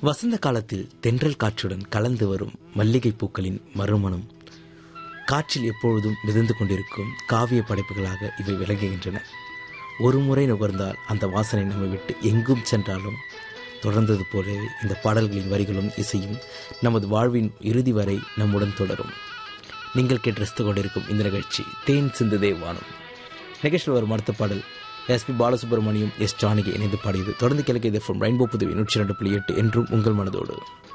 வசந்த காலத்தில் தென்றல் காற்றுடன் கலந்து வரும் மல்லிகை பூக்களின் மறுமணம் காற்றில் எப்பொழுதும் மிதந்து கொண்டிருக்கும் காவிய படைப்புகளாக இவை விளங்குகின்றன ஒரு முறை நுகர்ந்தால் அந்த வாசனை நம்மை விட்டு எங்கும் சென்றாலும் தொடர்ந்தது போலவே இந்த பாடல்களின் வரிகளும் இசையும் நமது வாழ்வின் இறுதி வரை நம்முடன் தொடரும் நீங்கள் கேட்டு ரசித்துக் கொண்டிருக்கும் இந்த நிகழ்ச்சி தேன் சிந்துதே வானம் நிகழ்ச்சியில் வரும் அடுத்த பாடல் எஸ்பி பாலசுப்ரமணியம் எஸ் ஜானகி இணைந்து பாடியது தொடர்ந்து கிழக்கு இது ரெயின்போ புதுவை நூற்றி ரெண்டு புள்ளி எட்டு என்றும் உங்கள் மனதோடு